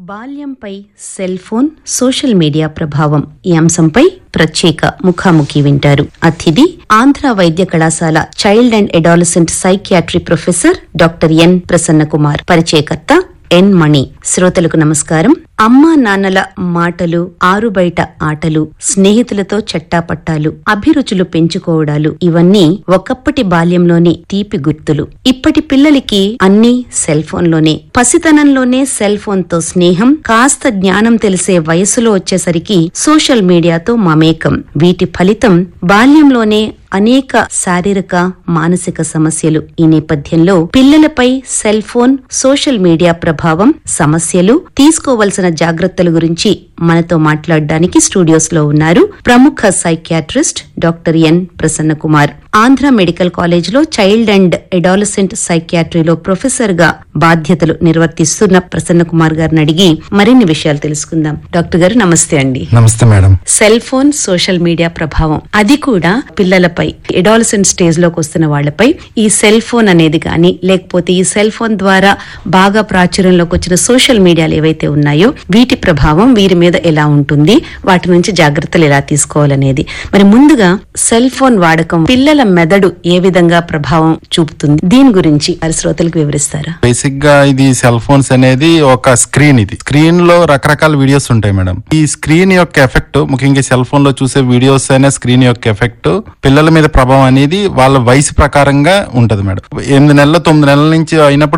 బాల్యంపై cell phone social media ప్రభావం ఈ అంశంపై ప్రత్యేక ముఖాముఖి వింటారు అతిథి ఆంధ్ర వైద్య కళాశాల child and adolescent psychiatry professor doctor N Prasanna Kumar పరిచయకర్త ఎన్ మణి శ్రోతలకు నమస్కారం అమ్మా నాన్నల మాటలు ఆరుబయట ఆటలు స్నేహితులతో చట్టాపట్టాలు అభిరుచులు పెంచుకోవడాలు ఇవన్నీ ఒకప్పటి బాల్యంలోని తీపి గుర్తులు ఇప్పటి పిల్లలకి అన్నీ సెల్ ఫోన్లోనే పసితనంలోనే సెల్ ఫోన్ తో స్నేహం కాస్త జ్ఞానం తెలిసే వయసులో వచ్చేసరికి సోషల్ మీడియాతో మమేకం వీటి ఫలితం బాల్యంలోనే అనేక శారీరక మానసిక సమస్యలు ఈ నేపథ్యంలో పిల్లలపై సెల్ ఫోన్ సోషల్ మీడియా ప్రభావం సమస్యలు తీసుకోవలసిన జాగ్రత్తల గురించి మనతో మాట్లాడడానికి స్టూడియోస్ లో ఉన్నారు ప్రముఖ psychiatrist doctor N Prasanna Kumar Andhra medical college లో చైల్డ్ అండ్ అడాలసెంట్ సైకియాట్రీలో ప్రొఫెసర్ గా బాధ్యతలు నిర్వర్తిస్తున్న ప్రసన్న కుమార్ గారిని అడిగి మరిన్ని విషయాలు తెలుసుకుందాం డాక్టర్ గారు నమస్తే అండి namaste madam cell phone social media ప్రభావం అది కూడా పిల్లలపై ఎడాలసెంట్ స్టేజ్ లోకి వస్తున్న వాళ్ళపై ఈ సెల్ ఫోన్ అనేది కానీ లేకపోతే ఈ సెల్ ఫోన్ ద్వారా బాగా ప్రాచుర్యంలోకి వచ్చిన సోషల్ మీడియాలు ఏవైతే ఉన్నాయో వీటి ప్రభావం వీరి మీద ఎలా ఉంటుంది వాటి నుంచి జాగ్రత్తలు ఎలా తీసుకోవాలనేది మరి ముందుగా సెల్ ఫోన్ వాడకం పిల్లల మెదడు ఏ విధంగా ప్రభావం చూపుతుంది దీని గురించి వారి శ్రోతలకు వివరిస్తారా బేసిక్ గా ఇది సెల్ ఫోన్స్ అనేది ఒక స్క్రీన్ ఇది స్క్రీన్ లో రకరకాల వీడియోస్ ఉంటాయి మేడం ఈ స్క్రీన్ యొక్క ఎఫెక్ట్ ముఖ్యంగా సెల్ ఫోన్ లో చూసే వీడియోస్ అనే స్క్రీన్ యొక్క ఎఫెక్ట్ పిల్లల మీద ప్రభావం అనేది వాళ్ళ వయసు ప్రకారంగా ఉంటది మేడం ఎనిమిది నెలల తొమ్మిది నెలల నుంచి అయినప్పుడు